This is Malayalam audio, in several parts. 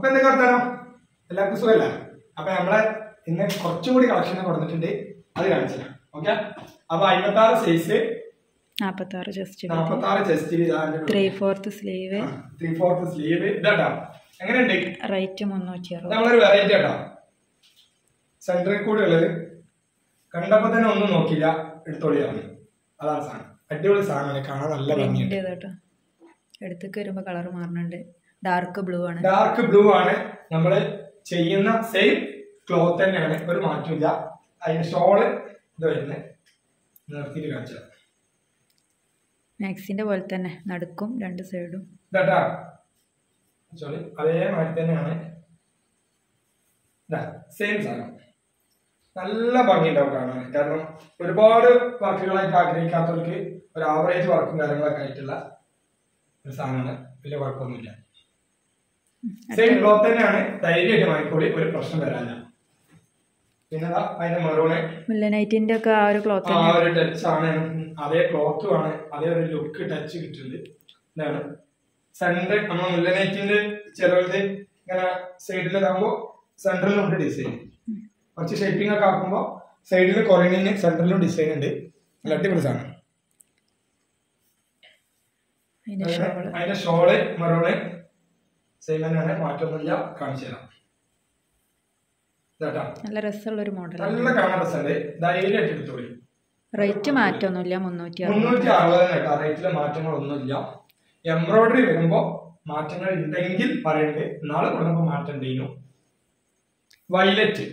അപ്പൊ എന്തൊക്കെ വർത്താനോ എല്ലാവർക്കും സുഖമല്ല അപ്പൊ നമ്മളെ ഇന്ന് കുറച്ചും കൂടി കളക്ഷൻ കൊടുത്തിട്ടുണ്ട് അത് കാണിച്ചു ഓക്കെ അപ്പൊ അമ്പത്തി ആറ് സൈസ് നാൽപ്പത്തി ആറ് ജസ്റ്റ് നാപ്പത്തി ആറ് chest three fourth sleeve three fourth sleeve ഇതാട്ടോ എങ്ങനെയുണ്ട് റേറ്റ് മുന്നൂറ്റി ഇത് അറുപത് നമ്മളൊരു വെറൈറ്റി കേട്ടോ സെൻട്രൽ കൂടെ ഉള്ളത് കണ്ടപ്പോ തന്നെ ഒന്നും നോക്കില്ല എടുത്തോളിയാണ് അതാണ് സാധനം അടിപൊളി സാധനമാണ് കാണാൻ നല്ല ഭംഗിയുണ്ട് പ്രിന്റ് കേട്ടോ എടുത്തേക്ക് വരുമ്പോ കളർ മാറുന്നുണ്ട് ഡാർക്ക് ബ്ലൂ ആണ് ഡാർക്ക് ബ്ലൂ ആണ് നമ്മൾ ചെയ്യുന്ന സെയിം ക്ലോത്ത് തന്നെയാണ് ഒരു മാറ്റമില്ല അതിന് ഷോള് ഇത് വരുന്നത് നിർത്തിയിട്ട് കാണിച്ചത് മാക്സിന്റെ പോലെ തന്നെ നടുക്കും രണ്ട് സൈഡും ഇതാട്ടാ സോറി അതേമാതിരി തന്നെയാണ് സെയിം സാധനം നല്ല ഭംഗിയുണ്ടാവും കാണാൻ കാരണം ഒരുപാട് വർക്കുകളായിട്ട് ആഗ്രഹിക്കാത്തവർക്ക് ഒരു ആവറേജ് വർക്കും കാര്യങ്ങളൊക്കെ ആയിട്ടുള്ള ഒരു സാധനമാണ് വലിയ കുഴപ്പമൊന്നുമില്ല സെയിം ക്ലോത്ത് തന്നെയാണ് ധൈര്യമായിട്ട് വാങ്ങിക്കോളി ഒരു പ്രശ്നം വരാനില്ല പിന്നെ ദാ അതിന്റെ മെറൂണ് മുല്ലനൈറ്റിന്റെ ഒക്കെ ആ ഒരു ക്ലോത്ത് ആ ഒരു ടച്ച് ആണ് അതേ ക്ലോത്തും ആണ് അതേ ഒരു ലുക്ക് ടച്ച് കിട്ടുന്നുണ്ട് ഇതാണ് സെന്റർ നമ്മൾ മുല്ലനൈറ്റിന്റെ ചിലവത് ഇങ്ങനെ സൈഡിലാകുമ്പോ സെന്ററിലുണ്ട് ഡിസൈൻ കുറച്ച് ഷേപ്പിംഗ് ഒക്കെ ആക്കുമ്പോൾ സൈഡിൽ കുറയുന്നതിന് സെന്ററിലും ഡിസൈൻ ഉണ്ട് നല്ല അടിപൊളി സാധനം അതിന്റെ ഷോള് അതിന്റെ ഷോള് മെറൂണ് സെയിം തന്നെയാണ് മാറ്റമൊന്നുമില്ല കാണിച്ചു തരാം ഇതാട്ടാ നല്ല രസമുള്ള ഒരു മോഡൽ നല്ല കാണാൻ രസമുണ്ട് ധൈര്യമായിട്ട് എടുത്തോളി റേറ്റ് മാറ്റമൊന്നുമില്ല മുന്നൂറ്റി അറുപത് മുന്നൂറ്റി അറുപത് കേട്ടോ റേറ്റിലെ മാറ്റങ്ങളൊന്നുമില്ല എംബ്രോയിഡറി വരുമ്പോ മാറ്റങ്ങൾ ഉണ്ടെങ്കിൽ പറയണ്ട് നാളെ കൊടുക്കുമ്പോ മാറ്റം ഉണ്ടേനു വൈലറ്റ്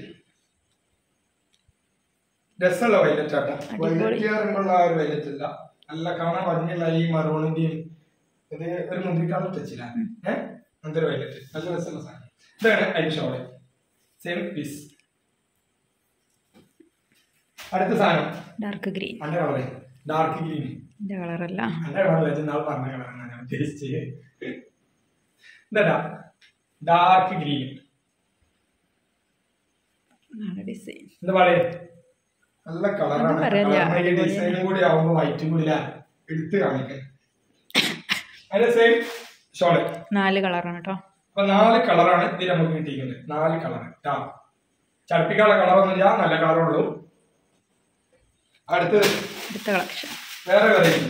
രസമുള്ള വൈലറ്റ് ആട്ടോ അടിപൊളി. വൈലറ്റ് പറയുമ്പോൾ ആ ഒരു വൈലറ്റ് അല്ല നല്ല കാണാൻ ഭംഗിയുള്ള ഈ മറൂണിന്റെയും ഇത് ഒരു മുന്തിരിക്കാളും ടച്ചില്ല ഏഹ് അങ്ങനത്തെ ഒരു വൈലറ്റ് നല്ല രസമുള്ള സാധനം ഇതാണ് അരിഷോള് സെയിം പീസ് അടുത്ത സാധനം ഡാർക്ക് ഗ്രീൻ നല്ല കളറ് ഡാർക്ക് ഗ്രീൻ എന്റെ കളറല്ല നല്ല കളറല്ല നാൾ പറഞ്ഞ കളറാണ് ഞാൻ ഉദ്ദേശിച്ചത് എന്താ ഡാർക്ക് ഗ്രീൻ നല്ല ഡിസൈൻ എന്താ പറയാ നല്ല കളറാണ് ഒന്നും പറയാനില്ല. അടിപൊളിയാണ്. ഡിസൈനും കൂടി ആവുമ്പോ വൈറ്റും കൂടി ഇല്ല എടുത്ത് കാണിക്കാൻ അതിന്റെ സെയിം ഷോള് നാല് കളറാണ് കേട്ടോ അപ്പൊ നാല് കളറാണ് ഇതിൽ നമുക്ക് കിട്ടിയിരിക്കുന്നത് നാല് കളർ ആ ചടപ്പിക്കാനുള്ള കളറൊന്നുമില്ല നല്ല കളറുള്ളൂ അടുത്തത് അടുത്ത കളക്ഷൻ വേറെ വെറൈറ്റി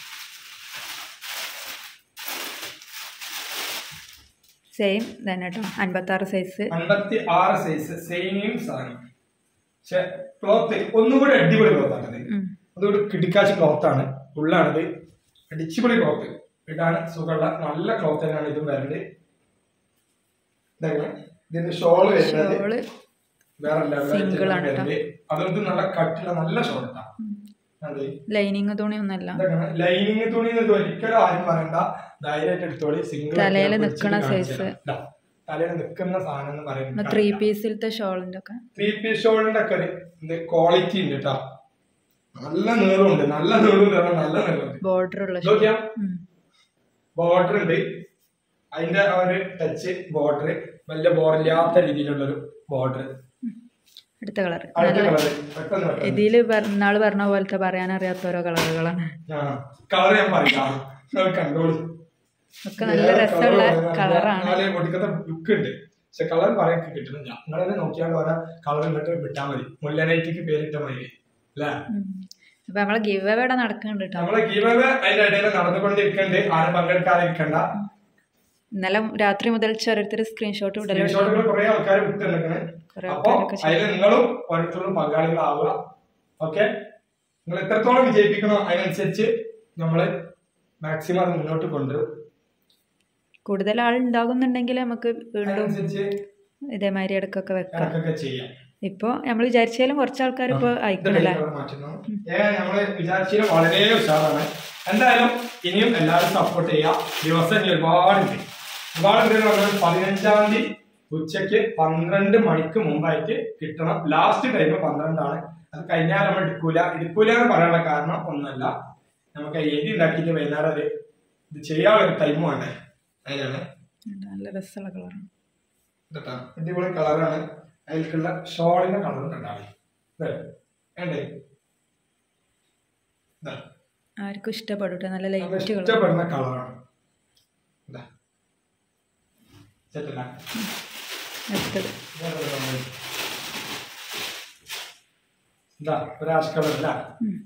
സെയിം തന്നെ കേട്ടോ അൻപത്തി ആറ് സൈസ് അൻപത്തി ആറ് സൈസ് സെയിം സാധനം പക്ഷെ ക്ലോത്ത് ഒന്നും കൂടി അടിപൊളി ക്ലോത്ത് ആണത് അതുകൊണ്ട് കിടിക്കാച്ച് ക്ലോത്ത് ആണ് ഉള്ളാണിത് അടിച്ചുപൊളി ക്ലോത്ത് ഇടാൻ സുഖമുള്ള നല്ല ക്ലോത്ത് തന്നെയാണ് ഇതും വരുന്നത് ഇതെങ്ങനെ ഇതിന്റെ ഷോള് വരുന്നത് ഷോള് വേറെ Single ആണ് ട്ടോ. വരുന്നത് അതുകൊണ്ട് നല്ല കട്ടിയുള്ള നല്ല ഷോൾ ഇട്ടാ അത് ലൈനിങ് തുണി ഒന്നല്ല ഇതെങ്ങനെ ലൈനിങ് തുണി എന്ന് ഒരിക്കലും ആരും പറയണ്ട ധൈര്യമായിട്ട് എടുത്തോളി സിംഗിൾ തലയില് നിക്കണ size. തലയിൽ നിൽക്കുന്ന സാധനം എന്ന് പറയുന്നത് ത്രീ പീസിലത്തെ ഷോളിന്റെ ഒക്കെ ത്രീ പീസ് ഷോളിന്റെ ഒക്കെ ഒരു ഇത് ക്വാളിറ്റി ഉണ്ട് കേട്ടോ നല്ല നീളമുണ്ട് നല്ല നീളം കാരണം നല്ല നീളമുണ്ട് ബോർഡർ ഉള്ള ഷോൾ നോക്കിയാ ബോർഡർ ഉണ്ട് അതിന്റെ ആ ഒരു ടച്ച് ബോർഡർ വലിയ ബോറില്ലാത്ത രീതിയിലുള്ളൊരു ബോർഡർ അടുത്ത കളർ അടുത്ത നല്ല കളർ പെട്ടെന്ന് പെട്ടെന്ന് ഇതില് നാള് പറഞ്ഞ പോലത്തെ പറയാനറിയാത്ത ഓരോ കളറുകളാണ് കളർ ഞാൻ പറയാം കണ്ടോളൂ ഒക്കെ നല്ല രസമുള്ള കളറാണ് ഒടുക്കത്തെ ലുക്ക് ഉണ്ട് പക്ഷെ കളർ പറയാൻ കിട്ടുന്നില്ല നിങ്ങൾ തന്നെ നോക്കിയാൽ ഓരോ കളർ ഇങ്ങോട്ട് വിട്ടാൽ മതി മുല്ലനൈറ്റിക്ക് പേരിട്ട മതി അല്ലേ അപ്പൊ നമ്മളെ ഗിവ് അവിടെ നടക്കുന്നുണ്ട് കേട്ടോ നമ്മളെ ഗീവവ് അതിന്റെ ഇടയിൽ നടന്നുകൊണ്ടിരിക്കണ്ട് ആരും പങ്കെടുക്കാതിരിക്കണ്ട ഇന്നലെ രാത്രി മുതൽ ഓരോരുത്തർ സ്ക്രീൻഷോട്ട് വിടലുണ്ട് സ്ക്രീൻഷോട്ടുകൾ കുറെ ആൾക്കാർ വിട്ടിരിക്കണേ കുറെ അപ്പൊ ആൾക്കാരൊക്കെ ചെയ്തു. അതിൽ നിങ്ങളും ഓരോരുത്തരും പങ്കാളികളാവുക ഓക്കെ നിങ്ങൾ എത്രത്തോളം വിജയിപ്പിക്കണോ അതിനനുസരിച്ച് നമ്മള് മാക്സിമം അത് മുന്നോട്ട് കൊണ്ടുവരും കൂടുതൽ ആൾ ഉണ്ടാകുന്നുണ്ടെങ്കിൽ നമുക്ക് വീണ്ടും അതിനനുസരിച്ച് ഇതേമാതിരി ഇടക്കൊക്കെ വെക്കാം കണക്കൊക്കെ ചെയ്യാം ഇപ്പൊ നമ്മൾ വിചാരിച്ചാലും കുറച്ച് ആൾക്കാർ ഇപ്പൊ ഇത് അയക്കണല്ലേ ഡേറ്റ് മാറ്റുന്നു ഏ നമ്മള് വിചാരിച്ചതിന് വളരെ ഉഷാറാണ് എന്തായാലും ഇനിയും എല്ലാവരും സപ്പോർട്ട് ചെയ്യാം ദിവസം ഇനി ഒരുപാടുണ്ട് ഒരുപാടുണ്ട് എന്ന് പറഞ്ഞാൽ പതിനഞ്ചാം തീയതി ഉച്ചയ്ക്ക് പന്ത്രണ്ട് മണിക്ക് മുമ്പായിട്ട് കിട്ടണം ലാസ്റ്റ് ടൈം പന്ത്രണ്ടാണ് അത് കഴിഞ്ഞാൽ നമ്മൾ എടുക്കൂല എടുക്കൂല എന്ന് പറയാനുള്ള കാരണം ഒന്നല്ല നമുക്ക് എഴുതി ഉണ്ടാക്കിയിട്ട് വൈകുന്നേരം അത് ഇത് ചെയ്യാനുള്ള ഒരു ടൈം വേണ്ടേ അതിനാണ് നല്ല രസമുള്ള കളറാണ് ഇതാ അടിപൊളി കളറാണ് അതിലേക്കുള്ള ഷോളിന്റെ കളർ ഉണ്ടാവും വേണ്ടേ ഇതാ ആർക്കും ഇഷ്ടപ്പെടും ട്ടോ. നല്ല നമുക്ക് ലൈറ്റ് കളർ ഇഷ്ടപ്പെടുന്ന കളറാണ് സെറ്റല്ല അടുത്തത് ഇതാ ഒരു ആഷ് കളർ അല്ല ഉം.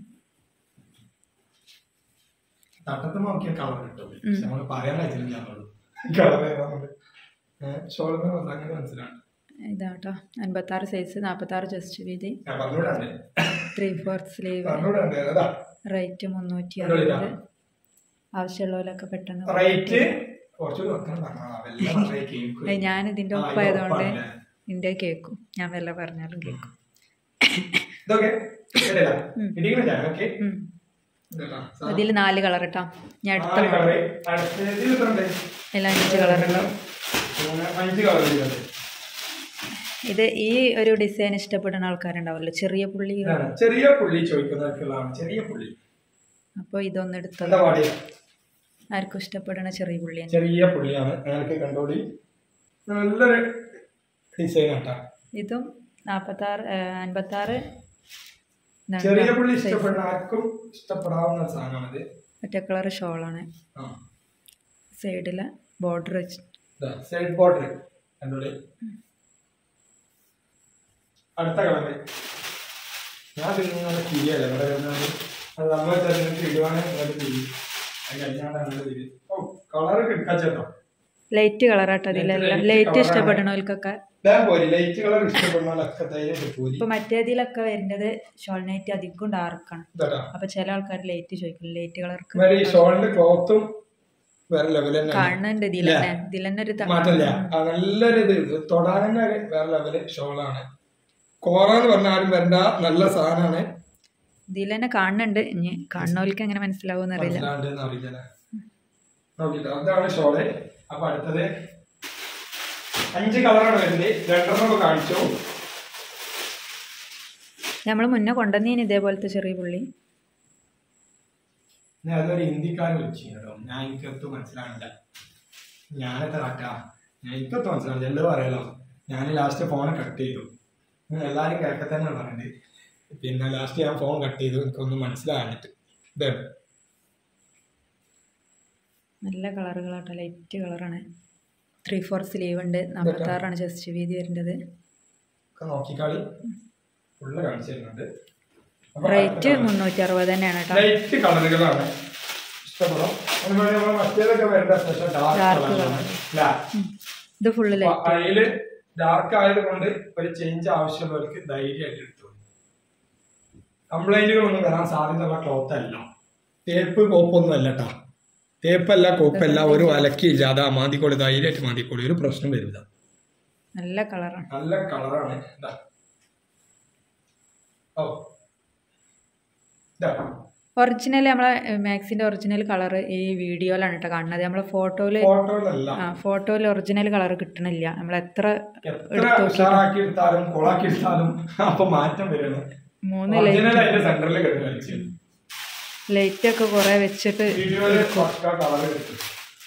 തട്ടത്ത് നോക്കിയ കളർ കിട്ടും ഉം. നമ്മൾ പറയാൻ കഴിച്ചില്ല ഞങ്ങളോട് കളർ ഏതാണെന്നുള്ളത് ഷോൾഡർ അങ്ങനെ മനസ്സിലാണ് ഇതാട്ടോ അൻപത്താറ് സൈസ് നാൽപ്പത്താറ് ചെസ്റ്റ് വീതി ഞാൻ പറഞ്ഞുകൂടാണ്ട് ത്രീ ഫോർത്ത് സ്ലീവ് പറഞ്ഞുകൂടാണ്ട് അതാ റേറ്റ് മുന്നൂറ്റി അടിപൊളിയാ. അറുപത് ആവശ്യമുള്ളവരൊക്കെ പെട്ടെന്ന് റേറ്റ് കുറച്ചുകൂടി വെക്കണം പറഞ്ഞാ വല്ല പറഞ്ഞേ കേൾക്കും ഏയ് ഞാൻ ഇതിന്റെ ആ, ഒപ്പായതുകൊണ്ട് ഇത് ഒപ്പാണല്ലേ? ഇതിന്റെ കേൾക്കും ഞാൻ വല്ല പറഞ്ഞാലും കേൾക്കും ഇതൊക്കെ ശരിയല്ല ഉം. ഇടിക്കുന്ന ഓക്കെ ഉം. ഇതിൽ നാല് കളർ ഇട്ടാ ഞാൻ അടുത്ത കളറ് അടുത്തതിൽ എത്ര ഉണ്ട് എല്ലാം അഞ്ച് കളർ ഉണ്ടാവും മൂന്ന് അഞ്ച് കളർ ഇതിലുണ്ട് ഇത് ഈ ഒരു ഡിസൈൻ ഇഷ്ടപ്പെടുന്ന ആൾക്കാരുണ്ടാവുമല്ലോ ചെറിയ പുള്ളി ഇതാണ് ചെറിയ പുള്ളി ചോദിക്കുന്നവർക്കുള്ളതാണ് ചെറിയ പുള്ളി അപ്പോൾ ഇതൊന്ന് എടുത്തത് എന്താ പാടിയ ആർക്കും ഇഷ്ടപ്പെടുന്ന ചെറിയ പുള്ളിയാണ് ചെറിയ പുള്ളിയാണ് ഞങ്ങൾക്ക് കണ്ടോളി നല്ലൊരു ഡിസൈൻ ആട്ടാ ഇതും നാൽപ്പത്താറ് അൻപത്താറ് എന്താണ് ചെറിയ പുള്ളി size. ഇഷ്ടപ്പെടുന്ന ആർക്കും ഇഷ്ടപ്പെടാവുന്ന ഒരു സാധനമാണിത് ഒറ്റ കളർ ഷോളാണ് ആ സൈഡിലെ ബോർഡർ സൈഡ് ബോർഡർ കണ്ടോളി അടുത്ത കളറ് ഞാൻ തിരിഞ്ഞ കിരിയല്ല ഇവിടെ വരുന്നത് അത് നമ്മൾ തിരഞ്ഞെടുത്ത് ഇടുവാണെങ്കിൽ അങ്ങോട്ട് തിരി അത് കഴിഞ്ഞാണ്ട് അങ്ങോട്ട് തിരി ഓ കളറ് കിടക്കാച്ചോ ലൈറ്റ് കളറാട്ടോ അതിലെല്ലാം light ലൈറ്റ് colour ആണ്. ഇഷ്ടപ്പെടുന്നവർക്കൊക്കെ ഞാൻ പോരി ലൈറ്റ് കളർ ഇഷ്ടപ്പെടുന്നവരൊക്കെ ധൈര്യം പോരി ഇപ്പൊ മറ്റേതിലൊക്കെ വരുന്നത് ഷോൾ നൈറ്റ് അധികം ഡാർക്കാണ് ഇതാട്ടാ അപ്പൊ ചില ആൾക്കാർ ലൈറ്റ് ചോദിക്കും ലൈറ്റ് കളർക്ക് ഇവര് ഈ ഷോളിന്റെ ക്ലോത്തും വേറെ ലെവൽ തന്നെ കാണുന്നുണ്ട് ഇതിൽ തന്നെ ഇതിൽ തന്നെ ഒരു ത- മാറ്റമില്ല ആ നല്ലൊരു ഇത് ഇത് തൊടാൻ തന്നെ ഒരു വേറെ ലെവല് ഷോളാണ് കോറ എന്ന് പറഞ്ഞ ആരും വരണ്ട നല്ല സാധനമാണ് ഇതിൽ തന്നെ കാണുന്നുണ്ട് ഇനി കാണുന്നവർക്ക് എങ്ങനെ മനസ്സിലാവും അറിയില്ല മനസ്സിലാണ്ടെന്ന് അറിയില്ല നോക്കിട്ടോ അതാണ് ഷോള് അപ്പൊ അടുത്തത് അഞ്ച് കളറാണ് വരുന്നത് രണ്ടെണ്ണം കാണിച്ചു നമ്മൾ മുന്നേ കൊണ്ടുവന്നീന് ഇതേപോലത്തെ ചെറിയ പുള്ളി ഞാൻ അതൊരു ഹിന്ദിക്കാരൻ വിളിച്ചു കേട്ടോ ഞാൻ എനിക്കത്ത് മനസ്സിലാണില്ല ഞാനൊക്കെ കാട്ടാ ഞാൻ എനിക്കത്ത് മനസ്സിലാണില്ല എല്ലാം പറയാലോ ഞാൻ ലാസ്റ്റ് ഫോൺ കട്ട് ചെയ്തു ഉം, എല്ലാരും കേൾക്ക തന്നെ പറഞ്ഞത് പിന്നെ ലാസ്റ്റ് ഞാൻ ഫോൺ കട്ട് ചെയ്തു എനിക്കൊന്നും മനസ്സിലാകാനിട്ട് ഇത് നല്ല കളറുകളാട്ടോ ലൈറ്റ് കളറാണ് ത്രീ ഫോർ സ്ലീവ് ഉണ്ട് നാൽപ്പത്താറാണ് ജസ്റ്റ് വീതി വരുന്നത് ഒക്കെ നോക്കിക്കാളി ഫുള്ള് കാണിച്ചു തരുന്നുണ്ട് അപ്പൊ റേറ്റ് മുന്നൂറ്റി അറുപത് തന്നെയാണ് കേട്ടോ ലൈറ്റ് കളറുകളാണ് ഇഷ്ടപ്പെടും അതുപോലെ നമ്മൾ മറ്റേതൊക്കെ വരേണ്ട സ്പെഷ്യൽ ഡാർക്ക് Dark കളറാണ് colour. അല്ലേ ഉം. ഇത് ഫുള്ള് അപ്പൊ ലൈറ്റ് അതില് ഡാർക്ക് ആയതുകൊണ്ട് ഒരു ചേഞ്ച് ആവശ്യമുള്ളവർക്ക് ധൈര്യമായിട്ട് എടുത്തു കംപ്ലൈന്റുകളൊന്നും വരാൻ സാധ്യതയുള്ള ക്ലോത്ത് അല്ല തേപ്പ് കോപ്പൊന്നും അല്ല കേട്ടോ തേപ്പല്ല കോപ്പല്ല ഒരു അലക്കിയില്ല അത് മാന്തിക്കോളി ധൈര്യമായിട്ട് മാന്തിക്കോളി ഒരു പ്രശ്നം വരില്ല നല്ല കളറാണ് നല്ല കളറാണ് ഇതാ ഓ ഇതാ ഒറിജിനൽ നമ്മളെ മാക്സിന്റെ ഒറിജിനൽ കളർ ഈ വീഡിയോയിലാണ് കേട്ടോ കാണുന്നത് നമ്മളെ ഫോട്ടോയില് ഫോട്ടോയിലല്ല ആ ഫോട്ടോയിൽ ഒറിജിനൽ കളർ കിട്ടണില്ല നമ്മൾ എത്ര എത്ര ഉഷാറാക്കി എടുത്താലും കൊളാക്കി എടുത്താലും അപ്പൊ മാറ്റം വരണം മൂന്ന് ഒറിജിനൽ ലൈറ്റ് അതിന്റെ സെന്ററിൽ കിട്ടുക ലൈറ്റ് ഒക്കെ കുറെ വെച്ചിട്ട് വീഡിയോയില് പക്ക കളർ കിട്ടും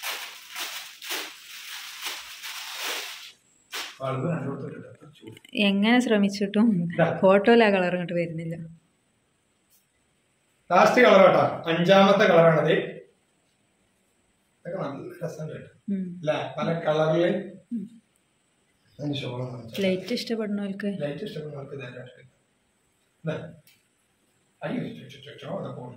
ബൾബ് രണ്ടോടത്തോട്ട് ചൂട് എങ്ങനെ ശ്രമിച്ചിട്ടും ഫോട്ടോയിൽ ആ കളർ ഇങ്ങോട്ട് വരുന്നില്ല ലാസ്റ്റ് കളർ കേട്ടോ അഞ്ചാമത്തെ കളറാണത് ഇതൊക്കെ നല്ല രസമുണ്ട് കേട്ടോ ഉം. അല്ലേ പല കളറില് അതിന് ഷോളം കാണിച്ചു ലൈറ്റ് ഇഷ്ടപ്പെടുന്നവർക്ക് ലൈറ്റ് ഇഷ്ടപ്പെടുന്നവർക്ക് ധാരാളം ഇതാ. അയ്യോ ചോ, ചോ, ചോ, ചോ, അതാ പോണു.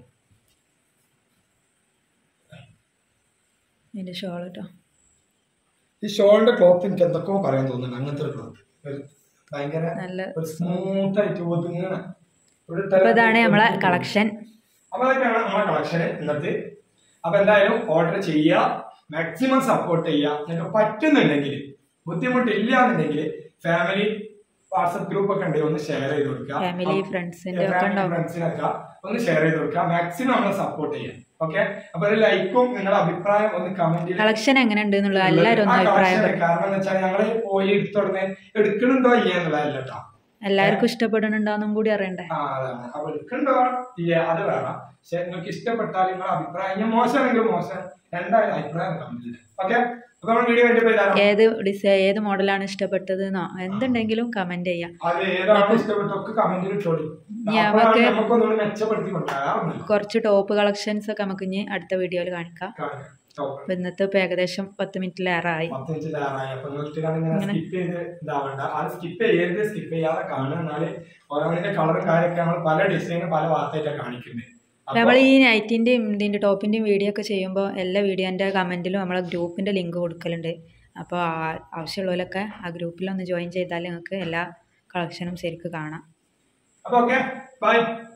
ഇതിന്റെ ഷോൾ കേട്ടോ ഈ ഷോളിന്റെ ക്ലോത്ത് എനിക്ക് എന്തൊക്കെയോ പറയാൻ തോന്നുന്നുണ്ട് അങ്ങനത്തെ ഒരു ക്ലോത്ത് ഒരു ഭയങ്കര നല്ല ഒരു സ്മൂത്ത് ആയിട്ട് ഒതുങ്ങണ ഒരു അപ്പൊ ഇതാണ് നമ്മളെ കളക്ഷൻ അപ്പൊ അതൊക്കെയാണ് നമ്മളെ കളക്ഷന് ഇന്നത്തെ അപ്പൊ എന്തായാലും ഓർഡർ ചെയ്യുക മാക്സിമം സപ്പോർട്ട് ചെയ്യുക നിങ്ങൾക്ക് പറ്റുന്നുണ്ടെങ്കിൽ ബുദ്ധിമുട്ടില്ല എന്നുണ്ടെങ്കിൽ ഫാമിലി വാട്സപ്പ് ഗ്രൂപ്പ് ഒക്കെ ഉണ്ടെങ്കിൽ ഒന്ന് ഷെയർ ചെയ്ത് കൊടുക്കുക ഫാമിലി ഫ്രണ്ട്സിന്റെ ഒക്കെ ഉണ്ടാവും ഫ്രണ്ട്സിനൊക്കെ ഒന്ന് ഷെയർ ചെയ്ത് കൊടുക്കുക മാക്സിമം നമ്മളെ സപ്പോർട്ട് ചെയ്യാം ഓക്കെ അപ്പൊ ഒരു ലൈക്കും നിങ്ങളുടെ അഭിപ്രായം ഒന്ന് കമന്റിൽ കളക്ഷൻ എങ്ങനെ ഉണ്ട് എന്നുള്ളത് എല്ലാവരും ഒന്ന് അഭിപ്രായം പറയും കാരണം എന്ന് വെച്ചാൽ ഞങ്ങള് പോയി എടുത്തുടനെ എടുക്കണുണ്ടോ ഇല്ലെന്നുള്ളതല്ല കേട്ടോ എല്ലാവർക്കും ഇഷ്ടപ്പെടുന്നുണ്ടോന്നും കൂടി അറിയണ്ടേ ആ അതാണ് അപ്പൊ എടുക്കണ്ടോ ഇല്ല അത് വേണം പക്ഷെ നിങ്ങൾക്ക് ഇഷ്ടപ്പെട്ടാൽ നിങ്ങളുടെ അഭിപ്രായം ഞാൻ മോശമാണെങ്കിലും മോശം രണ്ടായാലും അഭിപ്രായം കമന്റിൽ ഓക്കെ അപ്പൊ നമ്മൾ വീഡിയോ വേണ്ടി പോയി തരാം ഏത് ഡിസൈൻ ഏത് മോഡലാണ് ഇഷ്ടപ്പെട്ടത് എന്നോ എന്തുണ്ടെങ്കിലും കമന്റ് ചെയ്യാം അത് ഏതാണ് ഇഷ്ടപ്പെട്ടൊക്കെ കമന്റിൽ ഇട്ടോളി ഇനി അപ്പോഴാണ് നമുക്ക് നമുക്കൊന്നുകൂടി മെച്ചപ്പെടുത്തി കൊടുക്കാം കുറച്ച് ടോപ്പ് കളക്ഷൻസ് ഒക്കെ നമുക്ക് ഇനി അടുത്ത വീഡിയോയിൽ കാണിക്കാം കാണാം ടോപ്പ് അപ്പോൾ ഇന്നത്തെ ഇപ്പോൾ ഏകദേശം പത്ത് മിനിറ്റിലേറായി പത്ത് മിനിറ്റ് ലാറായി അപ്പൊ നിർത്തിയിട്ടാണ് ഇങ്ങനെ സ്കിപ്പ് ചെയ്ത് ഇതാവണ്ട അത് സ്കിപ്പ് ചെയ്യരുത് സ്കിപ്പ് ചെയ്യാതെ കാണുക എന്നാല് ഓരോന്നിന്റെ കളറും കാര്യമൊക്കെ നമ്മൾ പല ഡിസൈനും പല ഭാഗത്തായിട്ടാണ് കാണിക്കുന്നത് അപ്പൊ നമ്മൾ ഈ നൈറ്റിൻ്റെയും ഇതിൻ്റെ ടോപ്പിൻ്റെയും വീഡിയോ ഒക്കെ ചെയ്യുമ്പോൾ എല്ലാ വീഡിയോൻ്റെ കമൻറ്റിലും നമ്മളെ ഗ്രൂപ്പിൻ്റെ ലിങ്ക് കൊടുക്കലുണ്ട് അപ്പോൾ ആ- ആവശ്യമുള്ളവരൊക്കെ ആ ഗ്രൂപ്പിലൊന്ന് ജോയിൻ ചെയ്താൽ നിങ്ങൾക്ക് എല്ലാ കളക്ഷനും ശരിക്കും കാണാം അപ്പൊ ഓക്കെ ബൈ